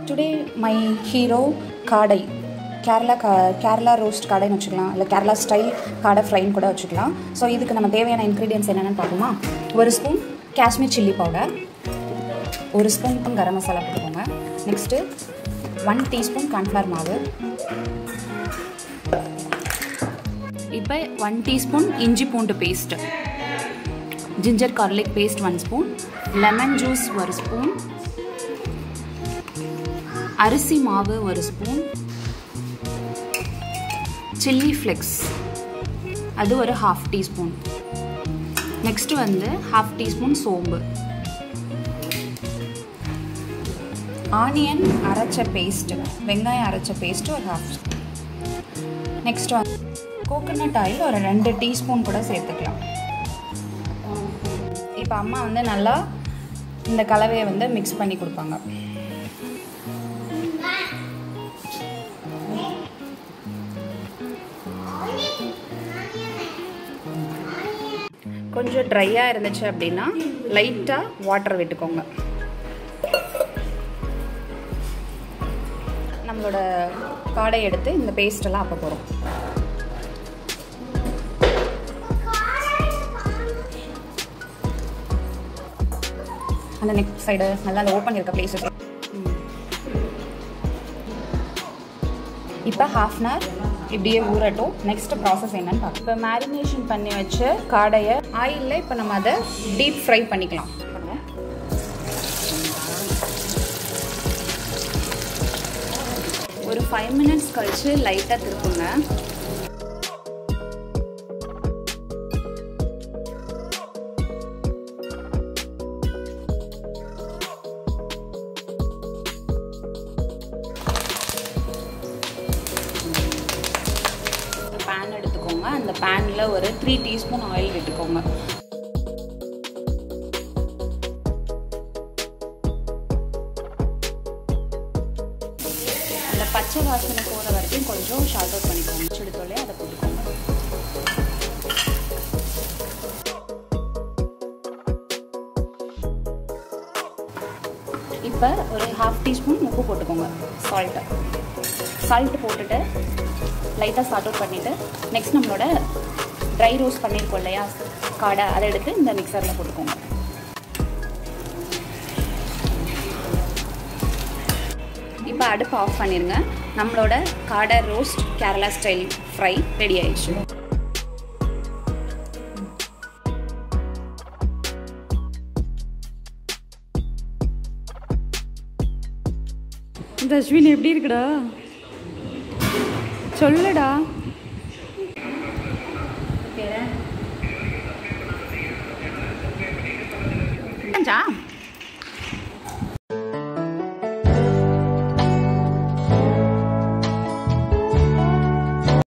today my hero காடை கேரளா கா Kerala roast காடைன்னு வச்சுக்கலாம் இல்லை கேரளா ஸ்டைல் காடை ஃப்ரைன்னு கூட வச்சுக்கலாம் ஸோ இதுக்கு நம்ம தேவையான இன்க்ரீடியன்ஸ் என்னென்னு பார்ப்போமா ஒரு ஸ்பூன் காஷ்மீர் சில்லி பவுடர் ஒரு ஸ்பூன் கரம் மசாலா போட்டுக்கோங்க நெக்ஸ்ட்டு ஒன் டீஸ்பூன் கார்ன்ஃப்ளவர் மாவு இப்போ ஒன் டீஸ்பூன் இஞ்சி பூண்டு paste ginger garlic paste one spoon lemon juice ஒரு ஸ்பூன் அரிசி மாவு ஒரு ஸ்பூன் சில்லி ஃப்ளெக்ஸ் அது ஒரு ஹாஃப் டீஸ்பூன் நெக்ஸ்ட்டு வந்து ஹாஃப் டீஸ்பூன் சோம்பு ஆனியன் அரைச்ச பேஸ்ட்டு வெங்காயம் அரைச்ச பேஸ்ட்டு ஒரு ஹாஃப் நெக்ஸ்ட் வந்து கோகோனட் ஆயில் ஒரு ரெண்டு டீஸ்பூன் கூட சேர்த்துக்கலாம் இப்போ அம்மா வந்து நல்லா இந்த கலவையை வந்து மிக்ஸ் பண்ணி கொடுப்பாங்க கொஞ்சம் ட்ரையாக இருந்துச்சு அப்படின்னா லைட்டாக வாட்டர் விட்டுக்கோங்க நம்மளோட காடை எடுத்து இந்த பேஸ்டெல்லாம் அப்போ போகிறோம் அந்த நெக் சைடு நல்லா அந்த ஓப்பன் இருக்க பிளேஸஸ் இப்போ ஹாஃப் அன் ஹவர் இப்படியே ஊறட்டும் நெக்ஸ்ட் ப்ராசஸ் என்னன்னு பார்க்கலாம் இப்போ மேரினேஷன் பண்ணி வச்ச காடையை ஆயிலில் இப்போ நம்ம அதை டீப் ஃப்ரை பண்ணிக்கலாம் ஒரு ஃபைவ் மினிட்ஸ் கழித்து லைட்டாக திருப்புங்க பேன் எடுத்துக்கோங்க அந்த பேனில் ஒரு த்ரீ டீஸ்பூன் ஆயில் விட்டுக்கோங்க அந்த பச்சை வாசனை போகிற வரைக்கும் கொஞ்சம் ஷார்ட் அவுட் பண்ணிக்கோங்க செடுத்தோலே அதை போட்டுக்கோங்க இப்போ ஒரு ஹாஃப் டீஸ்பூன் உப்பு போட்டுக்கோங்க சால்ட்டு சால்ட் போட்டுட்டு லைட்டாக சார்ட் அவுட் பண்ணிவிட்டு நெக்ஸ்ட் நம்மளோட ட்ரை ரோஸ்ட் பண்ணியிருக்கோம் இல்லையா காடை அதை எடுத்து இந்த மிக்சரில் போட்டுக்கோங்க இப்போ அடுப்பு ஆஃப் பண்ணிடுங்க நம்மளோட காடை roast Kerala style fry ready ஆயிடுச்சு தஸ்வின் எப்படி இருக்குடா சொல்லுடா கொஞ்சம்